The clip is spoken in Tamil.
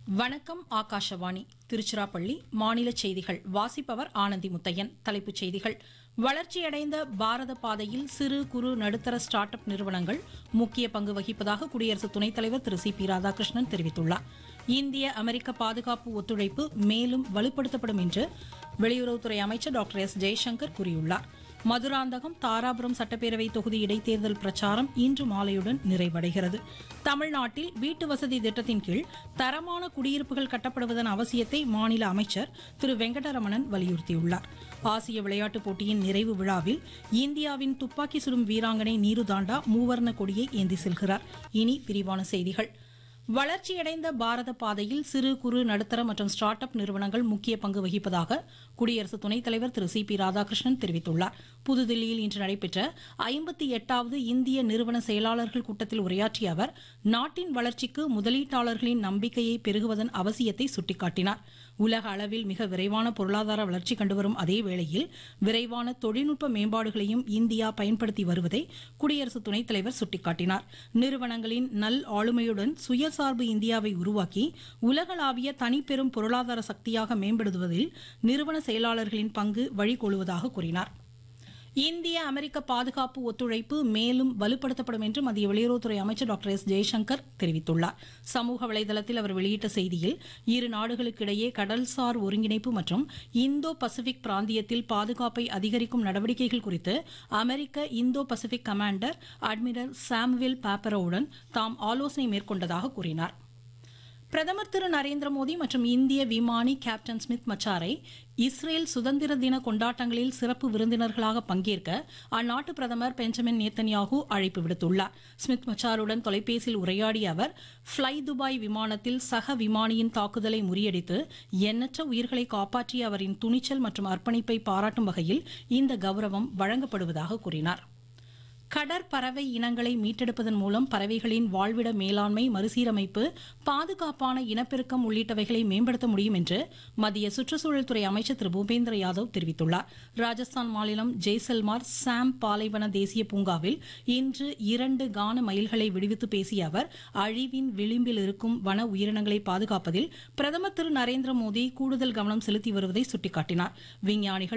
வணக்கம் ஆகாஷவாணி திருச்சிராப்பள்ளி மாநில செய்திகள் வாசிப்பவர் ஆனந்தி முத்தையன் தலைப்புச் செய்திகள் வளர்ச்சியடைந்த பாரத பாதையில் சிறு குறு நடுத்தர ஸ்டார்ட் அப் நிறுவனங்கள் முக்கிய பங்கு வகிப்பதாக குடியரசு துணைத் தலைவர் திரு சி பி ராதாகிருஷ்ணன் தெரிவித்துள்ளார் இந்திய அமெரிக்க பாதுகாப்பு ஒத்துழைப்பு மேலும் வலுப்படுத்தப்படும் என்று வெளியுறவுத்துறை அமைச்சர் டாக்டர் எஸ் ஜெய்சங்கர் கூறியுள்ளார் மதுராந்தகம் தாராபுரம் சட்டப்பேரவை தொகுதி இடைத்தேர்தல் பிரச்சாரம் இன்று மாலையுடன் நிறைவடைகிறது தமிழ்நாட்டில் வீட்டு வசதி திட்டத்தின் கீழ் தரமான குடியிருப்புகள் கட்டப்படுவதன் அவசியத்தை மாநில அமைச்சர் திரு வெங்கடரமணன் வலியுறுத்தியுள்ளார் ஆசிய விளையாட்டுப் போட்டியின் நிறைவு விழாவில் இந்தியாவின் துப்பாக்கி சுடும் வீராங்கனை நீரு தாண்டா மூவர்ண கொடியை ஏந்தி செல்கிறார் இனி விரிவான செய்திகள் வளர்ச்சியடைந்த பாரத பாதையில் சிறு குறு நடுத்தர மற்றும் ஸ்டார்ட் அப் நிறுவனங்கள் முக்கிய பங்கு வகிப்பதாக குடியரசு துணைத் தலைவர் திரு சி பி ராதாகிருஷ்ணன் தெரிவித்துள்ளார் புதுதில்லியில் இன்று நடைபெற்ற ஐம்பத்தி எட்டாவது இந்திய நிறுவன செயலாளர்கள் கூட்டத்தில் உரையாற்றிய அவர் நாட்டின் வளர்ச்சிக்கு முதலீட்டாளர்களின் நம்பிக்கையை பெருகுவதன் அவசியத்தை சுட்டிக்காட்டினார் உலக அளவில் மிக விரைவான பொருளாதார வளர்ச்சி கண்டுவரும் அதே வேளையில் விரைவான தொழில்நுட்ப மேம்பாடுகளையும் இந்தியா பயன்படுத்தி வருவதை குடியரசு துணைத் தலைவர் சுட்டிக்காட்டினார் நிறுவனங்களின் நல் ஆளுமையுடன் சுயசார்பு இந்தியாவை உருவாக்கி உலகளாவிய தனிப்பெரும் பொருளாதார சக்தியாக மேம்படுத்துவதில் நிறுவன செயலாளர்களின் பங்கு வழிகொள்வதாக கூறினார் இந்திய அமெரிக்க பாதுகாப்பு ஒத்துழைப்பு மேலும் வலுப்படுத்தப்படும் என்று மத்திய வெளியுறவுத்துறை அமைச்சர் டாக்டர் எஸ் ஜெய்சங்கர் தெரிவித்துள்ளார் சமூக வலைதளத்தில் அவர் வெளியிட்ட செய்தியில் இரு நாடுகளுக்கிடையே கடல்சார் ஒருங்கிணைப்பு மற்றும் இந்தோ பசிபிக் பிராந்தியத்தில் பாதுகாப்பை அதிகரிக்கும் நடவடிக்கைகள் குறித்து அமெரிக்க Indo Pacific commander admiral Samuel பாப்பரோவுடன் தாம் ஆலோசனை மேற்கொண்டதாக கூறினார் பிரதமர் திரு நரேந்திர மோடி மற்றும் இந்திய விமானி கேப்டன் ஸ்மித் மச்சாரை இஸ்ரேல் சுதந்திர தின கொண்டாட்டங்களில் சிறப்பு விருந்தினர்களாக பங்கேற்க அந்நாட்டு பிரதமர் பெஞ்சமின் நேத்தன்யாகு அழைப்பு விடுத்துள்ளார் ஸ்மித் மச்சாருடன் தொலைபேசியில் உரையாடிய அவர் ஃப்ளை துபாய் விமானத்தில் சக விமானியின் தாக்குதலை முறியடித்து எண்ணற்ற உயிர்களை காப்பாற்றிய அவரின் துணிச்சல் மற்றும் அர்ப்பணிப்பை பாராட்டும் வகையில் இந்த கௌரவம் வழங்கப்படுவதாக கூறினார் கடற்பறவை இனங்களை மீட்டெடுப்பதன் மூலம் பறவைகளின் வாழ்விட மேலாண்மை மறுசீரமைப்பு பாதுகாப்பான இனப்பெருக்கம் உள்ளிட்டவைகளை மேம்படுத்த முடியும் என்று மத்திய சுற்றுச்சூழல் துறை அமைச்சர் திரு பூபேந்திர யாதவ் தெரிவித்துள்ளார் ராஜஸ்தான் மாநிலம் ஜெய்சல்மார் சாம் பாலைவன தேசிய பூங்காவில் இன்று இரண்டு கான மயில்களை விடுவித்து பேசிய அவர் அழிவின் விளிம்பில் இருக்கும் வன உயிரினங்களை பாதுகாப்பதில் பிரதமர் திரு நரேந்திர மோடி கூடுதல் கவனம் செலுத்தி வருவதை சுட்டிக்காட்டினார் விஞ்ஞானிகள்